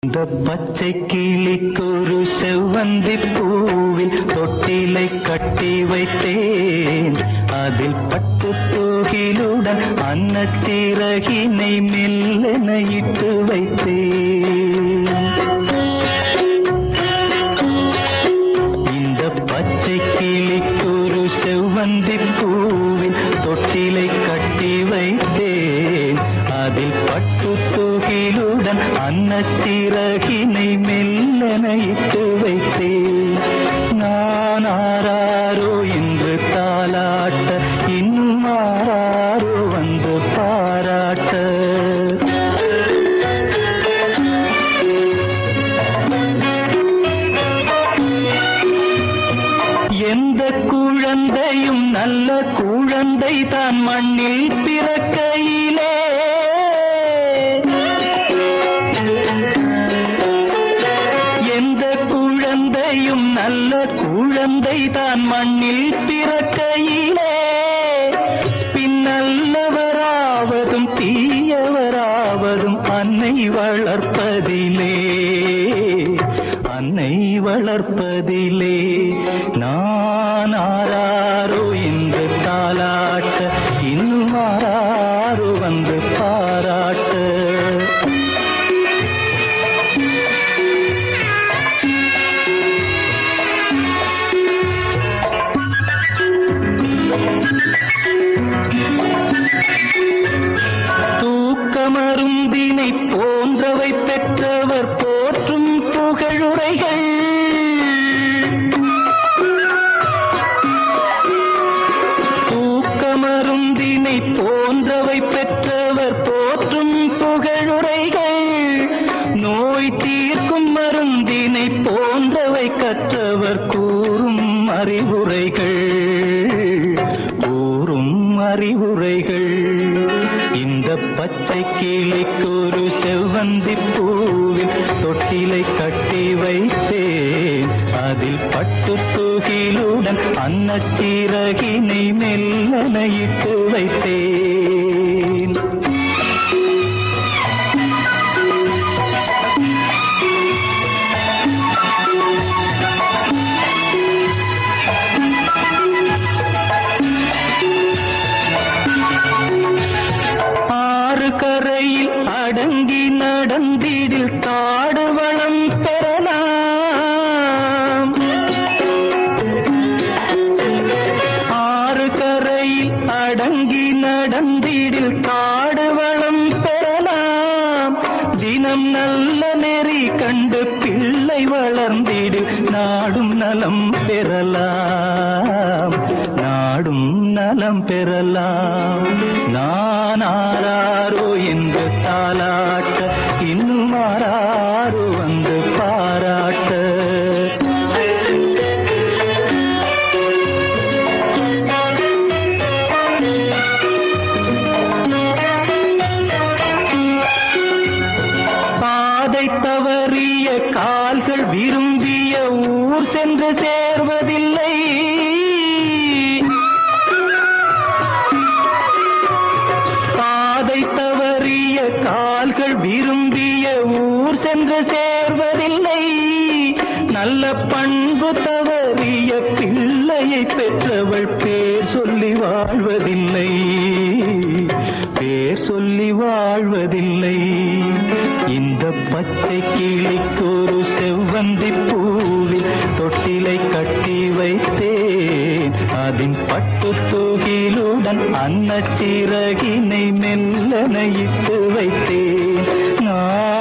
இந்த பச்சை கிளிக்கொரு செவ்வந்தி பூவில் தொட்டிலை கட்டி வைத்தேன் அதில் பட்டு தூகிலுடன் அன்னச்சிறகினை மெல்லென இட்டு வைத்தேன் இந்த பச்சை கிளிக்கொரு செவ்வந்தி பூவில் தொட்டிலை கட்டி வைத்தேன் அதில் பட்டு தூகிலுடன் அன்னச்சிறகினை மெல்லென இட்டு வைத்தேன் நான் ஆராரோ என்று தாலாட்ட இன்னும் ஆராரோ வந்து பாராட்ட எந்த குழந்தையும் நல்ல குழந்தை தான் மண்ணில் பிறக்கையிலே எந்த குழந்தையும் நல்ல குழந்தை தான் மண்ணில் பிறக்கையிலே பின்னல்லவராவதும் தீயவராவதும் அன்னை வளர்ப்பதிலே அன்னை வளர்ப்பதிலே நான் ஆராரோ என்று தாலாட்ட இன்னும் ஆராரோ வந்து பாராட்ட தூக்கமருந்தினை போன்றவை பெற்றவர் போற்றும் புகழுரைகள் தூக்கமருந்தினை போன்றவை பெற்றவர் போற்றும் புகழுரைகள் நோய் தீர்க்கும் மருந்தினை போன்றவை கற்றவர் கூறும் அறிவுரைகள் கூறும் அறிவுரைகள் இந்த பச்சை கிளிக்கு ஒரு செவ்வந்தி பூவில் தொட்டிலை கட்டி வைத்தேன் அதில் பட்டு தூகிலுடன் அன்னச்சீரகினை மெல்லன இட்டு வைத்தேன் ஆறு கரையில் அடங்கி நடந்திடில் காடு வளம் பெறலாம் ஆறு கரையில் அடங்கி நடந்திடில் காடு வளம் பெறலாம் தினம் நல்ல நெறி கண்டு பிள்ளை வளர்ந்திடு நாடும் நலம் பெறலாம் நாடும் நலம் பெறலாம் நான் ஆராரோ என்று தாலாட்ட இன்னும் ஆராரோ வந்து பாராட்ட பாதை தவறிய கால்கள் விரும்பிய ஊர் சென்று சேர்வதில்லை பாதை தவறிய கால்கள் விரும்பிய ஊர் சென்று சேர்வதில்லை நல்ல பண்பு தவறிய பிள்ளையை பெற்றவள் பேர் சொல்லி வாழ்வதில்லை பேர் சொல்லி வாழ்வதில்லை இந்த பச்சை கிளிக்கு ஒரு செவ்வந்தி பூவில் தொட்டிலை கட்டி வைத்தேன் அதின் பட்டு தூகிலுடன் அன்னச்சிறகினை மெல்லன இட்டு வைத்தேன் நான்